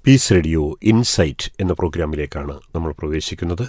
piece radio insight എന്ന പ്രോഗ്രാമിലേക്കാണ് നമ്മൾ പ്രവേശിക്കുന്നത്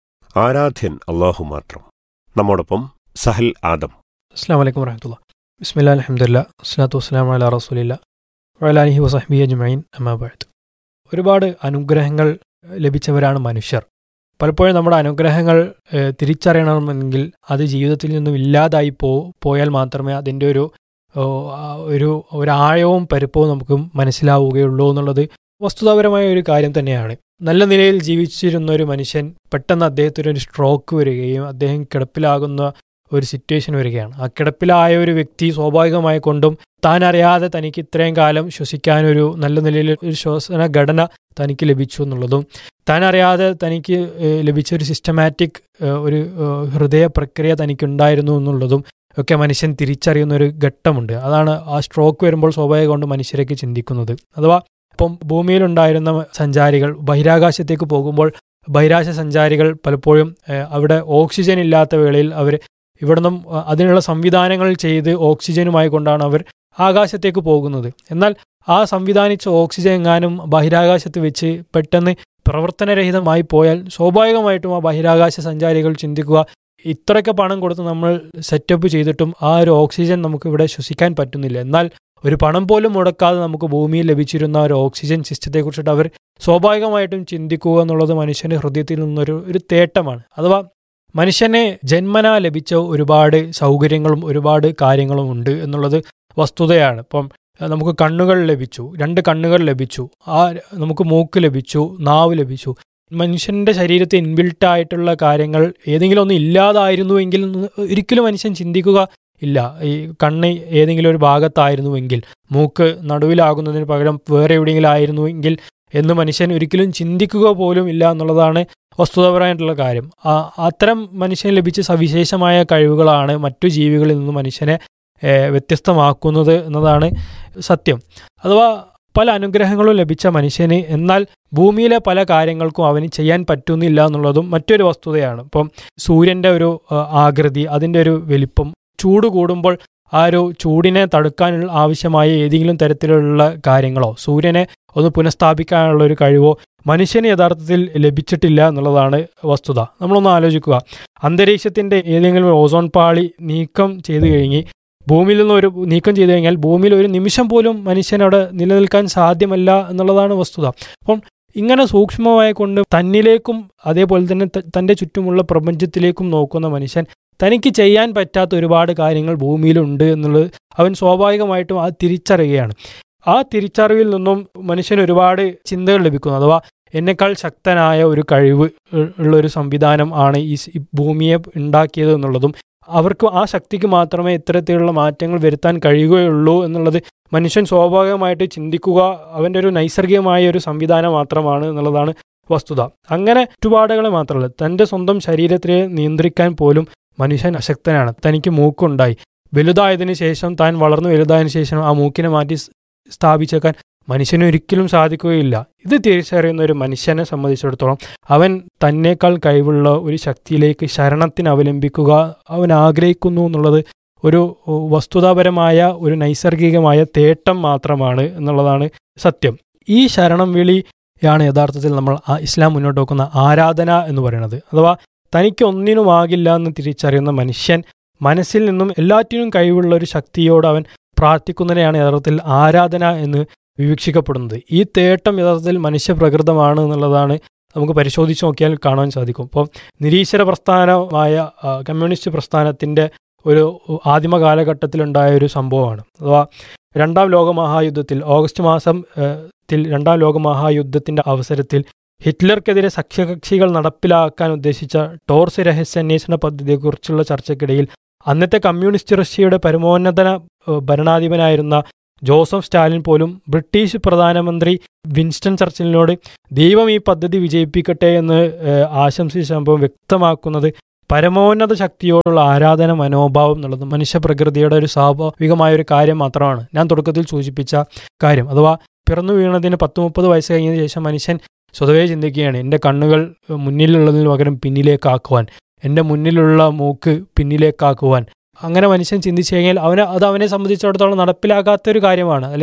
ആരാധ്യൻ അള്ളാഹു മാത്രം നമ്മോടൊപ്പം സഹൽ ആദം അസ്സാം വലൈക്കും വരഹമുല്ല ബിസ്മില്ല അലഹമുല്ല അസ്ലാത്തു വസ്സലാം അല റസൂലില്ല വലാലിഹി വസഹബി അജ്മൈൻ അമ്മാബാദ് ഒരുപാട് അനുഗ്രഹങ്ങൾ ലഭിച്ചവരാണ് മനുഷ്യർ പലപ്പോഴും നമ്മുടെ അനുഗ്രഹങ്ങൾ ഏഹ്, തിരിച്ചറിയണമെങ്കിൽ അത് ജീവിതത്തിൽ നിന്നും ഇല്ലാതായി പോ പോയാൽ മാത്രമേ അതിൻ്റെ ഒരു ഓ, ആ, ഒരു ഒരാഴവും പരുപ്പവും നമുക്ക് മനസ്സിലാവുകയുള്ളൂ എന്നുള്ളത് വസ്തുതാപരമായ ഒരു കാര്യം തന്നെയാണ് നല്ല നിലയിൽ ജീവിച്ചിരുന്ന ഒരു മനുഷ്യൻ പെട്ടെന്ന് അദ്ദേഹത്തിന് ഒരു സ്ട്രോക്ക് വരികയും അദ്ദേഹം കിടപ്പിലാകുന്ന ഒരു സിറ്റുവേഷൻ വരികയാണ് ആ കിടപ്പിലായ ഒരു വ്യക്തി സ്വാഭാവികമായി കൊണ്ടും താൻ അറിയാതെ തനിക്ക് ഇത്രയും കാലം ശ്വസിക്കാനൊരു നല്ല നിലയിൽ ഒരു ശ്വസന ഘടന തനിക്ക് ലഭിച്ചു എന്നുള്ളതും താൻ അറിയാതെ തനിക്ക് ഏഹ്, ലഭിച്ച ഒരു സിസ്റ്റമാറ്റിക് ഒരു ഏഹ്, ഹൃദയ പ്രക്രിയ തനിക്കുണ്ടായിരുന്നു എന്നുള്ളതും ഒക്കെ മനുഷ്യൻ തിരിച്ചറിയുന്ന ഒരു ഘട്ടമുണ്ട് അതാണ് ആ സ്ട്രോക്ക് വരുമ്പോൾ സ്വാഭാവികം കൊണ്ട് മനുഷ്യരേക്ക് ചിന്തിക്കുന്നത് അഥവാ ഇപ്പം ഭൂമിയിലുണ്ടായിരുന്ന സഞ്ചാരികൾ ബഹിരാകാശത്തേക്ക് പോകുമ്പോൾ ബഹിരാകാശ സഞ്ചാരികൾ പലപ്പോഴും ഏഹ്, അവിടെ ഓക്സിജൻ ഇല്ലാത്ത വേളയിൽ അവർ ഇവിടെ നിന്നും അഹ് അതിനുള്ള സംവിധാനങ്ങൾ ചെയ്ത് ഓക്സിജനുമായി കൊണ്ടാണ് അവർ ആകാശത്തേക്ക് പോകുന്നത് എന്നാൽ ആ സംവിധാനിച്ച ഓക്സിജൻ എങ്ങാനും ബഹിരാകാശത്ത് വെച്ച് പെട്ടെന്ന് പ്രവർത്തനരഹിതമായി പോയാൽ സ്വാഭാവികമായിട്ടും ആ ബഹിരാകാശ സഞ്ചാരികൾ ചിന്തിക്കുക ഇത്രയൊക്കെ പണം കൊടുത്ത് നമ്മൾ സെറ്റപ്പ് ചെയ്തിട്ടും ആ ഒരു ഓക്സിജൻ നമുക്ക് ഇവിടെ ശ്വസിക്കാൻ പറ്റുന്നില്ല എന്നാൽ ഒരു പണം പോലും മുടക്കാതെ നമുക്ക് ഭൂമിയിൽ ലഭിച്ചിരുന്ന ഒരു ഓക്സിജൻ സിസ്റ്റത്തെക്കുറിച്ചിട്ട് അവർ സ്വാഭാവികമായിട്ടും ചിന്തിക്കുക എന്നുള്ളത് മനുഷ്യന്റെ ഹൃദയത്തിൽ നിന്നൊരു ഒരു തേട്ടമാണ് അഥവാ മനുഷ്യനെ ജന്മന ലഭിച്ച ഒരുപാട് സൗകര്യങ്ങളും ഒരുപാട് കാര്യങ്ങളും ഉണ്ട് എന്നുള്ളത് വസ്തുതയാണ് ഇപ്പം അഹ് നമുക്ക് കണ്ണുകൾ ലഭിച്ചു രണ്ട് കണ്ണുകൾ ലഭിച്ചു ആ നമുക്ക് മൂക്ക് ലഭിച്ചു നാവ് ലഭിച്ചു മനുഷ്യന്റെ ശരീരത്തിൽ ഇൻബിൽട്ട് ആയിട്ടുള്ള കാര്യങ്ങൾ ഏതെങ്കിലും ഒന്ന് ഇല്ലാതായിരുന്നുവെങ്കിൽ ഒന്ന് ഒരിക്കലും മനുഷ്യൻ ചിന്തിക്കുക ഇല്ല ഈ കണ്ണ് ഏതെങ്കിലും ഒരു ഭാഗത്തായിരുന്നുവെങ്കിൽ മൂക്ക് നടുവിലാകുന്നതിന് പകരം വേറെ എവിടെയെങ്കിലും ആയിരുന്നുവെങ്കിൽ എന്ന് മനുഷ്യൻ ഒരിക്കലും ചിന്തിക്കുക പോലും ഇല്ല എന്നുള്ളതാണ് വസ്തുതാപരമായിട്ടുള്ള കാര്യം ആ അത്തരം മനുഷ്യന് ലഭിച്ച സവിശേഷമായ കഴിവുകളാണ് മറ്റു ജീവികളിൽ നിന്ന് മനുഷ്യനെ ഏഹ്, വ്യത്യസ്തമാക്കുന്നത് എന്നതാണ് സത്യം അഥവാ പല അനുഗ്രഹങ്ങളും ലഭിച്ച മനുഷ്യന് എന്നാൽ ഭൂമിയിലെ പല കാര്യങ്ങൾക്കും അവന് ചെയ്യാൻ പറ്റുന്നില്ല എന്നുള്ളതും മറ്റൊരു വസ്തുതയാണ് ഇപ്പം സൂര്യൻ്റെ ഒരു ആ, ആകൃതി അതിൻ്റെ ഒരു വലിപ്പം ചൂട് കൂടുമ്പോൾ ആ ഒരു ചൂടിനെ തടുക്കാനുള്ള ആവശ്യമായ ഏതെങ്കിലും തരത്തിലുള്ള കാര്യങ്ങളോ സൂര്യനെ ഒന്ന് പുനഃസ്ഥാപിക്കാനുള്ള ഒരു കഴിവോ മനുഷ്യന് യഥാർത്ഥത്തിൽ ലഭിച്ചിട്ടില്ല എന്നുള്ളതാണ് വസ്തുത നമ്മളൊന്ന് ആലോചിക്കുക അന്തരീക്ഷത്തിന്റെ ഏതെങ്കിലും ഒരു ഓസോൺ പാളി നീക്കം ചെയ്തു കഴിഞ്ഞ് ഭൂമിയിൽ നിന്ന് ഒരു നീക്കം ചെയ്തു കഴിഞ്ഞാൽ ഭൂമിയിൽ ഒരു നിമിഷം പോലും മനുഷ്യൻ അവിടെ നിലനിൽക്കാൻ സാധ്യമല്ല എന്നുള്ളതാണ് വസ്തുത അപ്പം ഇങ്ങനെ സൂക്ഷ്മമായി കൊണ്ട് തന്നിലേക്കും അതേപോലെ തന്നെ ത- തൻ്റെ ചുറ്റുമുള്ള പ്രപഞ്ചത്തിലേക്കും നോക്കുന്ന മനുഷ്യൻ തനിക്ക് ചെയ്യാൻ പറ്റാത്ത ഒരുപാട് കാര്യങ്ങൾ ഭൂമിയിലുണ്ട് എന്നുള്ളത് അവൻ സ്വാഭാവികമായിട്ടും അത് തിരിച്ചറിയുകയാണ് ആ തിരിച്ചറിവിൽ നിന്നും മനുഷ്യന് ഒരുപാട് ചിന്തകൾ ലഭിക്കുന്നു അഥവാ എന്നെക്കാൾ ശക്തനായ ഒരു കഴിവ് ഉ- ഉള്ള ഒരു സംവിധാനം ആണ് ഈ സ്- ഈ ഭൂമിയെ ഉണ്ടാക്കിയത് എന്നുള്ളതും അവർക്ക് ആ ശക്തിക്ക് മാത്രമേ ഇത്തരത്തിലുള്ള മാറ്റങ്ങൾ വരുത്താൻ കഴിയുകയുള്ളൂ എന്നുള്ളത് മനുഷ്യൻ സ്വാഭാവികമായിട്ട് ചിന്തിക്കുക അവൻ്റെ ഒരു നൈസർഗികമായ ഒരു സംവിധാനം മാത്രമാണ് എന്നുള്ളതാണ് വസ്തുത അങ്ങനെ ചുറ്റുപാടുകളെ മാത്രമല്ല തൻ്റെ സ്വന്തം ശരീരത്തെ നിയന്ത്രിക്കാൻ പോലും മനുഷ്യൻ അശക്തനാണ് തനിക്ക് മൂക്കുണ്ടായി വലുതായതിനു ശേഷം താൻ വളർന്നു വലുതായതിനു ശേഷം ആ മൂക്കിനെ മാറ്റി സ് സ്ഥാപിച്ചേക്കാൻ മനുഷ്യന് ഒരിക്കലും സാധിക്കുകയില്ല ഇത് തിരിച്ചറിയുന്ന ഒരു മനുഷ്യനെ സംബന്ധിച്ചിടത്തോളം അവൻ തന്നേക്കാൾ കഴിവുള്ള ഒരു ശക്തിയിലേക്ക് ശരണത്തിന് അവലംബിക്കുക അവൻ ആഗ്രഹിക്കുന്നു എന്നുള്ളത് ഒരു ഉ, വസ്തുതാപരമായ ഒരു നൈസർഗികമായ തേട്ടം മാത്രമാണ് എന്നുള്ളതാണ് സത്യം ഈ ശരണം വിളിയാണ് യഥാർത്ഥത്തിൽ നമ്മൾ ആ ഇസ്ലാം മുന്നോട്ട് വെക്കുന്ന ആരാധന എന്ന് പറയുന്നത് അഥവാ തനിക്ക് ഒന്നിനുമാകില്ല എന്ന് തിരിച്ചറിയുന്ന മനുഷ്യൻ മനസ്സിൽ നിന്നും എല്ലാറ്റിനും കഴിവുള്ള ഒരു ശക്തിയോട് അവൻ പ്രാർത്ഥിക്കുന്നതിനെയാണ് യഥാർത്ഥത്തിൽ ആരാധന എന്ന് വിവക്ഷിക്കപ്പെടുന്നത് ഈ തേട്ടം യഥാർത്ഥത്തിൽ മനുഷ്യപ്രകൃതമാണ് എന്നുള്ളതാണ് നമുക്ക് പരിശോധിച്ച് നോക്കിയാൽ കാണാൻ സാധിക്കും ഇപ്പോൾ നിരീശ്വര പ്രസ്ഥാനമായ ആ, കമ്മ്യൂണിസ്റ്റ് പ്രസ്ഥാനത്തിൻ്റെ ഒരു ആദിമ കാലഘട്ടത്തിലുണ്ടായ ഒരു സംഭവമാണ് അഥവാ രണ്ടാം ലോകമഹായുദ്ധത്തിൽ ഓഗസ്റ്റ് മാസം ആ, ത്തിൽ രണ്ടാം ലോകമഹായുദ്ധത്തിൻ്റെ അവസരത്തിൽ ഹിറ്റ്ലർക്കെതിരെ സഖ്യകക്ഷികൾ നടപ്പിലാക്കാൻ ഉദ്ദേശിച്ച ടോർസ് രഹസ്യാന്വേഷണ പദ്ധതിയെക്കുറിച്ചുള്ള ചർച്ചയ്ക്കിടയിൽ അന്നത്തെ കമ്മ്യൂണിസ്റ്റ് റഷ്യയുടെ പരമോന്നത ഏഹ്, ഭരണാധിപനായിരുന്ന ജോസഫ് സ്റ്റാലിൻ പോലും ബ്രിട്ടീഷ് പ്രധാനമന്ത്രി വിൻസ്റ്റൺ ചർച്ചിലിനോട് ദൈവം ഈ പദ്ധതി വിജയിപ്പിക്കട്ടെ എന്ന് ഏഹ്, ആശംസിച്ച സംഭവം വ്യക്തമാക്കുന്നത് പരമോന്നത ശക്തിയോടുള്ള ആരാധന മനോഭാവം എന്നുള്ളത് മനുഷ്യപ്രകൃതിയുടെ ഒരു സ്വാഭാവികമായ ഒരു കാര്യം മാത്രമാണ് ഞാൻ തുടക്കത്തിൽ സൂചിപ്പിച്ച കാര്യം അഥവാ പിറന്നു വീണതിന് പത്ത് മുപ്പത് വയസ്സ് കഴിഞ്ഞതിന് ശേഷം മനുഷ്യൻ സ്വതവേ ചിന്തിക്കുകയാണ് എൻ്റെ കണ്ണുകൾ മുന്നിലുള്ളതിന് പകരം പിന്നിലേക്കാക്കുവാൻ എൻ്റെ മുന്നിലുള്ള മൂക്ക് പിന്നിലേക്കാക്കുവാൻ അങ്ങനെ മനുഷ്യൻ ചിന്തിച്ചു കഴിഞ്ഞാൽ അവന് അത് അവനെ സംബന്ധിച്ചിടത്തോളം നടപ്പിലാകാത്ത ഒരു കാര്യമാണ് അല്ലെങ്കിൽ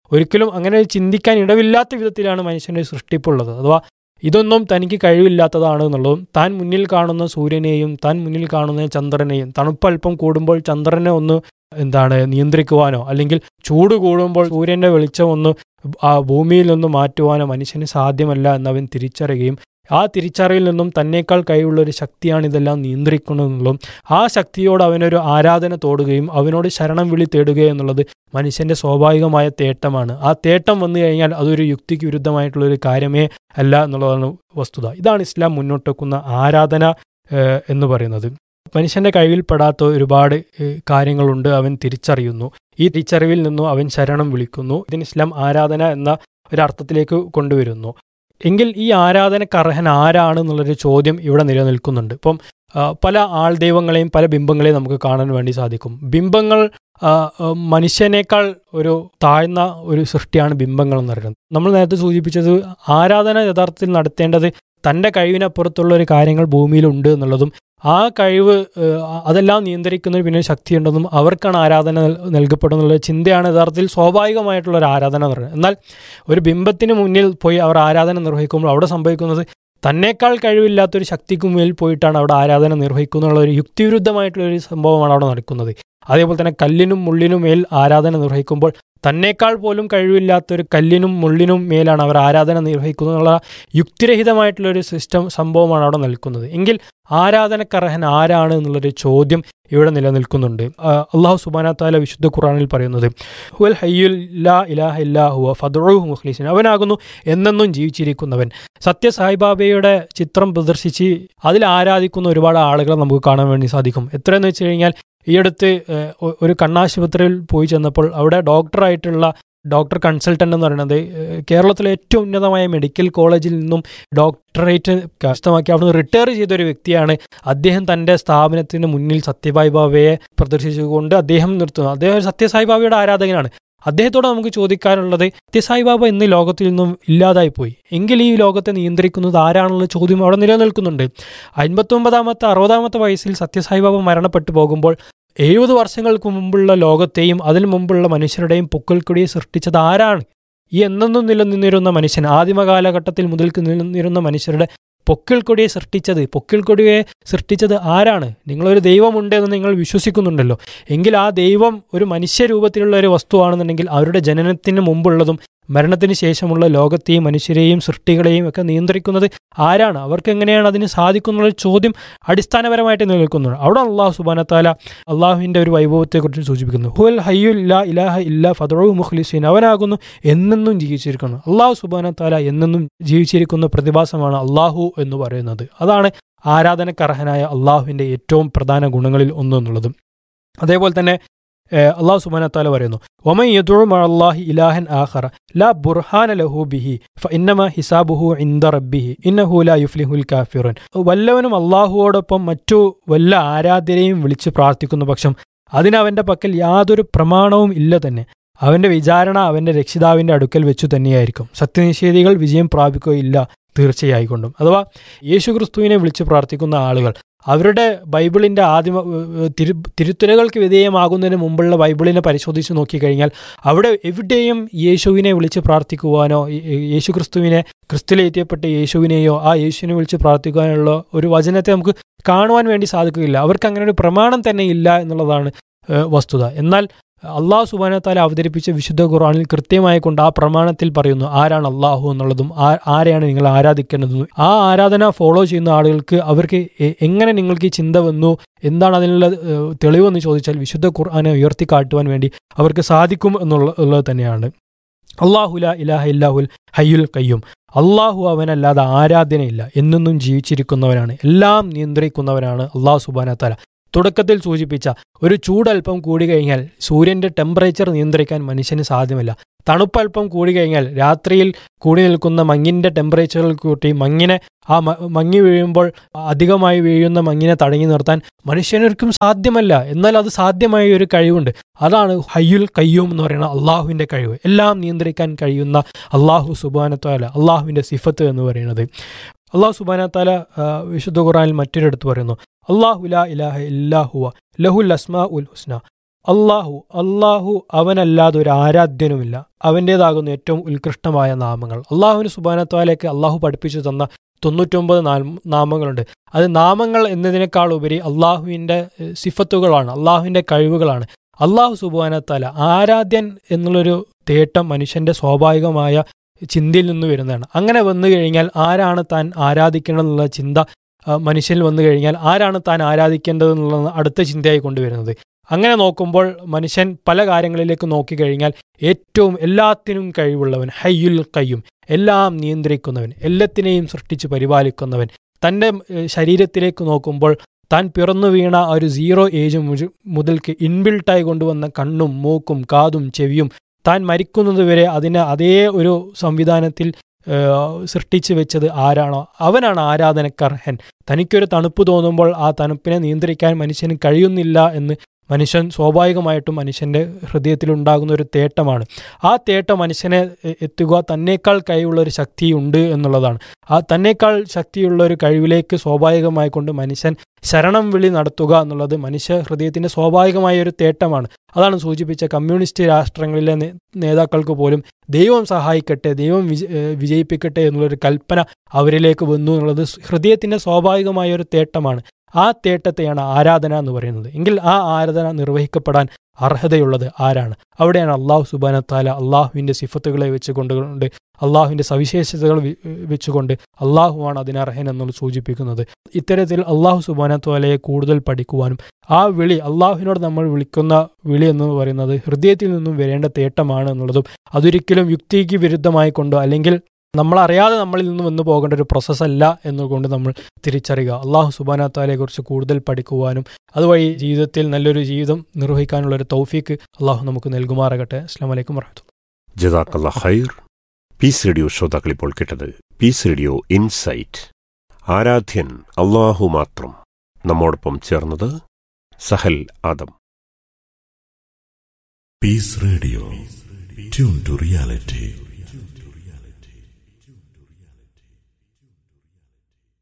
ഒരിക്കലും അങ്ങനെ ചിന്തിക്കാൻ ഇടവില്ലാത്ത വിധത്തിലാണ് മനുഷ്യൻ്റെ സൃഷ്ടിപ്പുള്ളത് അഥവാ ഇതൊന്നും തനിക്ക് കഴിവില്ലാത്തതാണ് എന്നുള്ളതും താൻ മുന്നിൽ കാണുന്ന സൂര്യനെയും താൻ മുന്നിൽ കാണുന്ന ചന്ദ്രനെയും തണുപ്പ് അല്പം കൂടുമ്പോൾ ചന്ദ്രനെ ഒന്ന് എന്താണ് നിയന്ത്രിക്കുവാനോ അല്ലെങ്കിൽ ചൂട് കൂടുമ്പോൾ സൂര്യൻ്റെ വെളിച്ചം ഒന്ന് ആ ഭൂമിയിൽ നിന്ന് മാറ്റുവാനോ മനുഷ്യന് സാധ്യമല്ല എന്നവൻ തിരിച്ചറിയുകയും ആ തിരിച്ചറിയിൽ നിന്നും തന്നേക്കാൾ കഴിവുള്ള ഒരു ശക്തിയാണ് ഇതെല്ലാം നിയന്ത്രിക്കുന്നതെന്നുള്ളതും ആ ശക്തിയോട് അവനൊരു ആരാധന തോടുകയും അവനോട് ശരണം വിളി തേടുകയും എന്നുള്ളത് മനുഷ്യന്റെ സ്വാഭാവികമായ തേട്ടമാണ് ആ തേട്ടം വന്നു കഴിഞ്ഞാൽ അതൊരു യുക്തിക്ക് വിരുദ്ധമായിട്ടുള്ള ഒരു കാര്യമേ അല്ല എന്നുള്ളതാണ് വസ്തുത ഇതാണ് ഇസ്ലാം മുന്നോട്ട് വെക്കുന്ന ആരാധന ഏഹ്, എന്ന് പറയുന്നത് മനുഷ്യന്റെ കഴിവിൽപ്പെടാത്ത ഒരുപാട് ഏഹ്, കാര്യങ്ങളുണ്ട് അവൻ തിരിച്ചറിയുന്നു ഈ തിരിച്ചറിവിൽ നിന്നും അവൻ ശരണം വിളിക്കുന്നു ഇതിന് ഇസ്ലാം ആരാധന എന്ന ഒരർത്ഥത്തിലേക്ക് കൊണ്ടുവരുന്നു എങ്കിൽ ഈ ആരാധനക്ക് അർഹൻ ആരാണ് എന്നുള്ളൊരു ചോദ്യം ഇവിടെ നിലനിൽക്കുന്നുണ്ട് ഇപ്പം ആ, പല ആൾ ദൈവങ്ങളെയും പല ബിംബങ്ങളെയും നമുക്ക് കാണാൻ വേണ്ടി സാധിക്കും ബിംബങ്ങൾ ആ, ആ, മനുഷ്യനേക്കാൾ ഒരു താഴ്ന്ന ഒരു സൃഷ്ടിയാണ് ബിംബങ്ങൾ എന്ന് പറയുന്നത് നമ്മൾ നേരത്തെ സൂചിപ്പിച്ചത് ആരാധന യഥാർത്ഥത്തിൽ നടത്തേണ്ടത് തൻ്റെ കഴിവിനപ്പുറത്തുള്ള ഒരു കാര്യങ്ങൾ ഭൂമിയിലുണ്ട് എന്നുള്ളതും ആ കഴിവ് ഏഹ്, അതെല്ലാം നിയന്ത്രിക്കുന്നതിന് പിന്നെ ശക്തിയുണ്ടെന്നും അവർക്കാണ് ആരാധന നൽ- നൽകപ്പെടുന്നുള്ള ചിന്തയാണ് യഥാർത്ഥത്തിൽ സ്വാഭാവികമായിട്ടുള്ള ഒരു ആരാധന എന്ന് പറയുന്നത് എന്നാൽ ഒരു ബിംബത്തിന് മുന്നിൽ പോയി അവർ ആരാധന നിർവഹിക്കുമ്പോൾ അവിടെ സംഭവിക്കുന്നത് തന്നേക്കാൾ കഴിവില്ലാത്തൊരു ശക്തിക്ക് മുന്നിൽ പോയിട്ടാണ് അവിടെ ആരാധന നിർവഹിക്കുന്നുള്ള ഒരു യുക്തിവിരുദ്ധമായിട്ടുള്ള ഒരു സംഭവമാണ് അവിടെ നടക്കുന്നത് അതേപോലെ തന്നെ കല്ലിനും മുള്ളിനും മേൽ ആരാധന നിർവഹിക്കുമ്പോൾ തന്നേക്കാൾ പോലും കഴിവില്ലാത്തൊരു കല്ലിനും മുള്ളിനും മേലാണ് അവർ ആരാധന നിർവഹിക്കുന്നത് എന്നുള്ള യുക്തിരഹിതമായിട്ടുള്ള ഒരു സിസ്റ്റം സംഭവമാണ് അവിടെ നിൽക്കുന്നത് എങ്കിൽ ആരാധനക്കർഹൻ ആരാണ് എന്നുള്ളൊരു ചോദ്യം ഇവിടെ നിലനിൽക്കുന്നുണ്ട് ആ, അള്ളാഹു സുബാന താല വിശുദ്ധ ഖുറാനിൽ പറയുന്നത് ഹുവൽ ഹയ്യുൽ ലാ ഇലാഹ ഇല്ലാ ഹുവ ഫദ്ഉഹു മുഖ്ലിസിൻ അവനാകുന്നു എന്നെന്നും ജീവിച്ചിരിക്കുന്നവൻ സത്യ സായിബാബയുടെ ചിത്രം പ്രദർശിച്ച് അതിൽ ആരാധിക്കുന്ന ഒരുപാട് ആളുകളെ നമുക്ക് കാണാൻ വേണ്ടി സാധിക്കും എത്രയെന്ന് വെച്ച് കഴിഞ്ഞാൽ ഈ അടുത്ത് ഏഹ്, ഒ- ഒരു കണ്ണാശുപത്രിയിൽ പോയി ചെന്നപ്പോൾ അവിടെ ഡോക്ടറായിട്ടുള്ള ഡോക്ടർ കൺസൾട്ടൻ്റ് എന്ന് പറയുന്നത് ഏഹ്, കേരളത്തിലെ ഏറ്റവും ഉന്നതമായ മെഡിക്കൽ കോളേജിൽ നിന്നും ഡോക്ടറേറ്റ് കരസ്ഥമാക്കി അവിടുന്ന് റിട്ടയർ ചെയ്ത ഒരു വ്യക്തിയാണ് അദ്ദേഹം തൻ്റെ സ്ഥാപനത്തിന് മുന്നിൽ സത്യസായി ബാബയെ പ്രദർശിച്ചുകൊണ്ട് അദ്ദേഹം നിർത്തുന്നു അദ്ദേഹം ഒരു സത്യസായി ബാബയുടെ ആരാധകനാണ് അദ്ദേഹത്തോട് നമുക്ക് ചോദിക്കാനുള്ളത് സത്യസായി ബാബ ഇന്ന് ലോകത്തിൽ നിന്നും ഇല്ലാതായി പോയി എങ്കിൽ ഈ ലോകത്തെ നിയന്ത്രിക്കുന്നത് ആരാണെന്നുള്ള ചോദ്യം അവിടെ നിലനിൽക്കുന്നുണ്ട് അൻപത്തൊമ്പതാമത്തെ അറുപതാമത്തെ വയസ്സിൽ സത്യസായി ബാബ മരണപ്പെട്ടു പോകുമ്പോൾ എഴുപത് വർഷങ്ങൾക്ക് മുമ്പുള്ള ലോകത്തെയും അതിനു മുമ്പുള്ള മനുഷ്യരുടെയും പൊക്കൽക്കൊടിയെ സൃഷ്ടിച്ചത് ആരാണ് ഈ എന്നെന്നും നിലനിന്നിരുന്ന മനുഷ്യൻ ആദിമ കാലഘട്ടത്തിൽ മുതൽക്ക് നിലനിന്നിരുന്ന മനുഷ്യരുടെ പൊക്കിൾക്കൊടിയെ സൃഷ്ടിച്ചത് പൊക്കിൾക്കൊടിയെ സൃഷ്ടിച്ചത് ആരാണ് നിങ്ങളൊരു ദൈവമുണ്ട് എന്ന് നിങ്ങൾ വിശ്വസിക്കുന്നുണ്ടല്ലോ എങ്കിൽ ആ ദൈവം ഒരു മനുഷ്യരൂപത്തിലുള്ള ഒരു വസ്തുവാണെന്നുണ്ടെങ്കിൽ അവരുടെ ജനനത്തിന് മുമ്പുള്ളതും മരണത്തിന് ശേഷമുള്ള ലോകത്തെയും മനുഷ്യരെയും സൃഷ്ടികളെയും ഒക്കെ നിയന്ത്രിക്കുന്നത് ആരാണ് അവർക്ക് എങ്ങനെയാണ് അതിന് സാധിക്കുന്നുള്ള ചോദ്യം അടിസ്ഥാനപരമായിട്ട് നിലനിൽക്കുന്നുണ്ട് അവിടെ അള്ളാഹു സുബാനത്താല അള്ളാഹുവിൻ്റെ ഒരു വൈഭവത്തെക്കുറിച്ച് സൂചിപ്പിക്കുന്നു ഹുൽ ഹയ്യുൽ ലാ ഇലാഹ ഇല്ല ഫദറു മുഖ്ലിസീൻ അവനാകുന്നു എന്നെന്നും ജീവിച്ചിരിക്കുന്നു അള്ളാഹു സുബാനത്താല എന്നെന്നും ജീവിച്ചിരിക്കുന്ന പ്രതിഭാസമാണ് അള്ളാഹു എന്ന് പറയുന്നത് അതാണ് ആരാധനക്കർഹനായ അള്ളാഹുവിൻ്റെ ഏറ്റവും പ്രധാന ഗുണങ്ങളിൽ ഒന്ന് എന്നുള്ളതും അതേപോലെ തന്നെ ഏഹ്, അള്ളാഹു സുബാനത്താല പറയുന്നു ഒമൻ യദുഉ മഅല്ലാഹി ഇലാഹൻ ആഖറ ലാ ബുർഹാന ലഹു ബിഹി ഫഇന്നമ ഹിസാബുഹു ഇൻദ റബ്ബിഹി ഇന്നഹു ലാ യുഫ്ലിഹുൽ കാഫിറുൻ വല്ലവനും അള്ളാഹുവോടൊപ്പം മറ്റു വല്ല ആരാധ്യരെയും വിളിച്ച് പ്രാർത്ഥിക്കുന്ന പക്ഷം അതിന് അവന്റെ പക്കൽ യാതൊരു പ്രമാണവും ഇല്ല തന്നെ അവന്റെ വിചാരണ അവന്റെ രക്ഷിതാവിന്റെ അടുക്കൽ വെച്ചു തന്നെയായിരിക്കും സത്യനിഷേധികൾ വിജയം പ്രാപിക്കുകയില്ല തീർച്ചയായിക്കൊണ്ടും അഥവാ യേശുക്രിസ്തുവിനെ വിളിച്ച് പ്രാർത്ഥിക്കുന്ന ആളുകൾ അവരുടെ ബൈബിളിന്റെ ആദിമ ഏഹ്, തിരു തിരുത്തലുകൾക്ക് വിധേയമാകുന്നതിന് മുമ്പുള്ള ബൈബിളിനെ പരിശോധിച്ച് നോക്കിക്കഴിഞ്ഞാൽ അവിടെ എവിടെയും യേശുവിനെ വിളിച്ച് പ്രാർത്ഥിക്കുവാനോ ഈ- ഈ യേശുക്രിസ്തുവിനെ ക്രിസ്തുലേറ്റിയപ്പെട്ട യേശുവിനെയോ ആ യേശുവിനെ വിളിച്ച് പ്രാർത്ഥിക്കുവാനുള്ള ഒരു വചനത്തെ നമുക്ക് കാണുവാൻ വേണ്ടി സാധിക്കുകയില്ല അവർക്ക് അങ്ങനെ ഒരു പ്രമാണം തന്നെ ഇല്ല എന്നുള്ളതാണ് ഏഹ്, വസ്തുത എന്നാൽ അള്ളാഹു സുബാനത്താല അവതരിപ്പിച്ച വിശുദ്ധ ഖുറാനിൽ കൃത്യമായി കൊണ്ട് ആ പ്രമാണത്തിൽ പറയുന്നു ആരാണ് അള്ളാഹു എന്നുള്ളതും ആ- ആരെയാണ് നിങ്ങൾ ആരാധിക്കേണ്ടതെന്നും ആ ആരാധന ഫോളോ ചെയ്യുന്ന ആളുകൾക്ക് അവർക്ക് എ- എങ്ങനെ നിങ്ങൾക്ക് ഈ ചിന്ത വന്നു എന്താണ് അതിനുള്ള ഏഹ്, തെളിവെന്ന് ചോദിച്ചാൽ വിശുദ്ധ ഖുർആനെ ഉയർത്തി കാട്ടുവാൻ വേണ്ടി അവർക്ക് സാധിക്കും എന്നുള്ള ഉള്ളത് തന്നെയാണ് അള്ളാഹുല ഇലാഹ ഇല്ലാഹുൽ ഹയ്യുൽ കയ്യും അള്ളാഹു അവനല്ലാതെ ആരാധനയില്ല എന്നെന്നും ജീവിച്ചിരിക്കുന്നവനാണ് എല്ലാം നിയന്ത്രിക്കുന്നവനാണ് അള്ളാഹു സുബാനത്താല തുടക്കത്തിൽ സൂചിപ്പിച്ച ഒരു ചൂടൽപ്പം കൂടി കഴിഞ്ഞാൽ സൂര്യന്റെ ടെമ്പറേച്ചർ നിയന്ത്രിക്കാൻ മനുഷ്യന് സാധ്യമല്ല തണുപ്പൽപ്പം കൂടി കഴിഞ്ഞാൽ രാത്രിയിൽ കൂടി നിൽക്കുന്ന മങ്ങിന്റെ ടെമ്പറേച്ചറിൽ കൂട്ടി മങ്ങിനെ ആ മ- മങ്ങി വീഴുമ്പോൾ അധികമായി വീഴുന്ന മങ്ങിനെ തടഞ്ഞു നിർത്താൻ മനുഷ്യനൊരിക്കും സാധ്യമല്ല എന്നാൽ അത് സാധ്യമായ ഒരു കഴിവുണ്ട് അതാണ് ഹയ്യുൽ കയ്യൂം എന്ന് പറയുന്ന അള്ളാഹുവിന്റെ കഴിവ് എല്ലാം നിയന്ത്രിക്കാൻ കഴിയുന്ന അള്ളാഹു സുബാനത്താല അള്ളാഹുവിന്റെ സിഫത്ത് എന്ന് പറയുന്നത് അള്ളാഹു സുബാനത്താല വിശുദ്ധ ഖുറാനിൽ മറ്റൊരിടത്ത് പറയുന്നു അള്ളാഹു ലാ ഇലാഹ ഇല്ലാഹുവ ലഹുൽ അസ്മാ ഉൽ ഹുസ്ന അള്ളാഹു അള്ളാഹു അവനല്ലാതെ ഒരു ആരാധ്യനുമില്ല അവൻ്റേതാകുന്ന ഏറ്റവും ഉത്കൃഷ്ടമായ നാമങ്ങൾ അള്ളാഹുവിന് സുബാനത്വാലേക്ക് അള്ളാഹു പഠിപ്പിച്ചു തന്ന തൊണ്ണൂറ്റൊമ്പത് നാമങ്ങളുണ്ട് അത് നാമങ്ങൾ എന്നതിനേക്കാൾ ഉപരി അള്ളാഹുവിൻ്റെ സിഫത്തുകളാണ് അള്ളാഹുവിൻ്റെ കഴിവുകളാണ് അള്ളാഹു സുബാനത്താല ആരാധ്യൻ എന്നുള്ളൊരു തേട്ടം മനുഷ്യന്റെ സ്വാഭാവികമായ ചിന്തയിൽ നിന്ന് വരുന്നതാണ് അങ്ങനെ വന്നു കഴിഞ്ഞാൽ ആരാണ് താൻ ആരാധിക്കണം എന്നുള്ള ചിന്ത മനുഷ്യനിൽ വന്നു കഴിഞ്ഞാൽ ആരാണ് താൻ ആരാധിക്കേണ്ടത് എന്നുള്ള അടുത്ത ചിന്തയായി കൊണ്ടുവരുന്നത് അങ്ങനെ നോക്കുമ്പോൾ മനുഷ്യൻ പല കാര്യങ്ങളിലേക്ക് നോക്കിക്കഴിഞ്ഞാൽ ഏറ്റവും എല്ലാത്തിനും കഴിവുള്ളവൻ ഹയ്യുൽ കയ്യും എല്ലാം നിയന്ത്രിക്കുന്നവൻ എല്ലാത്തിനെയും സൃഷ്ടിച്ച് പരിപാലിക്കുന്നവൻ തൻ്റെ ശരീരത്തിലേക്ക് നോക്കുമ്പോൾ താൻ പിറന്നു വീണ ആ ഒരു സീറോ ഏജ് മുതൽക്ക് ഇൻബിൽട്ടായി കൊണ്ടുവന്ന കണ്ണും മൂക്കും കാതും ചെവിയും താൻ മരിക്കുന്നതുവരെ അതിനെ അതേ ഒരു സംവിധാനത്തിൽ സൃഷ്ടിച്ചു വെച്ചത് ആരാണോ അവനാണ് ആരാധനക്കർഹൻ തനിക്കൊരു തണുപ്പ് തോന്നുമ്പോൾ ആ തണുപ്പിനെ നിയന്ത്രിക്കാൻ മനുഷ്യന് കഴിയുന്നില്ല എന്ന് മനുഷ്യൻ സ്വാഭാവികമായിട്ടും മനുഷ്യന്റെ ഹൃദയത്തിലുണ്ടാകുന്ന ഒരു തേട്ടമാണ് ആ തേട്ടം മനുഷ്യനെ എത്തുക തന്നേക്കാൾ കഴിവുള്ള ഒരു ശക്തി ഉണ്ട് എന്നുള്ളതാണ് ആ തന്നേക്കാൾ ശക്തിയുള്ള ഒരു കഴിവിലേക്ക് സ്വാഭാവികമായി കൊണ്ട് മനുഷ്യൻ ശരണം വിളി നടത്തുക എന്നുള്ളത് മനുഷ്യ ഹൃദയത്തിന്റെ സ്വാഭാവികമായ ഒരു തേട്ടമാണ് അതാണ് സൂചിപ്പിച്ച കമ്മ്യൂണിസ്റ്റ് രാഷ്ട്രങ്ങളിലെ നേതാക്കൾക്ക് പോലും ദൈവം സഹായിക്കട്ടെ ദൈവം വിജയിപ്പിക്കട്ടെ എന്നുള്ളൊരു കൽപ്പന അവരിലേക്ക് വന്നു എന്നുള്ളത് ഹൃദയത്തിന്റെ സ്വാഭാവികമായ ഒരു തേട്ടമാണ് ആ തേട്ടത്തെയാണ് ആരാധന എന്ന് പറയുന്നത് എങ്കിൽ ആ ആരാധന നിർവഹിക്കപ്പെടാൻ അർഹതയുള്ളത് ആരാണ് അവിടെയാണ് അള്ളാഹു സുബാനത്താല അള്ളാഹുവിൻ്റെ സിഫത്തുകളെ വെച്ചുകൊണ്ട് അള്ളാഹുവിൻ്റെ സവിശേഷതകൾ വെച്ചുകൊണ്ട് അള്ളാഹുവാണ് അതിനർഹൻ എന്നുള്ളത് സൂചിപ്പിക്കുന്നത് ഇത്തരത്തിൽ അള്ളാഹു സുബാനത്താലയെ കൂടുതൽ പഠിക്കുവാനും ആ വിളി അള്ളാഹുവിനോട് നമ്മൾ വിളിക്കുന്ന വിളി എന്ന് പറയുന്നത് ഹൃദയത്തിൽ നിന്നും വരേണ്ട തേട്ടമാണ് എന്നുള്ളതും അതൊരിക്കലും യുക്തിക്ക് വിരുദ്ധമായി കൊണ്ടോ അല്ലെങ്കിൽ നമ്മളറിയാതെ നമ്മളിൽ നിന്ന് വന്നു പോകേണ്ട ഒരു പ്രോസസ്സല്ല എന്നുകൊണ്ട് നമ്മൾ തിരിച്ചറിയുക അള്ളാഹു സുബാനത്താലെ കുറിച്ച് കൂടുതൽ പഠിക്കുവാനും അതുവഴി ജീവിതത്തിൽ നല്ലൊരു ജീവിതം നിർവഹിക്കാനുള്ള ഒരു തൗഫീക്ക് അള്ളാഹു നമുക്ക് നൽകുമാറാകട്ടെ അസ്ലാം വലൈക്കും വർഹത്തു ജദാക്കല്ല ഹൈർ പീസ് റേഡിയോ ശ്രോതാക്കൾ ഇപ്പോൾ കേട്ടത് പീസ് റേഡിയോ ഇൻസൈറ്റ് ആരാധ്യൻ അള്ളാഹു മാത്രം നമ്മോടൊപ്പം ചേർന്നത് Sahal Adam peace radio tune to reality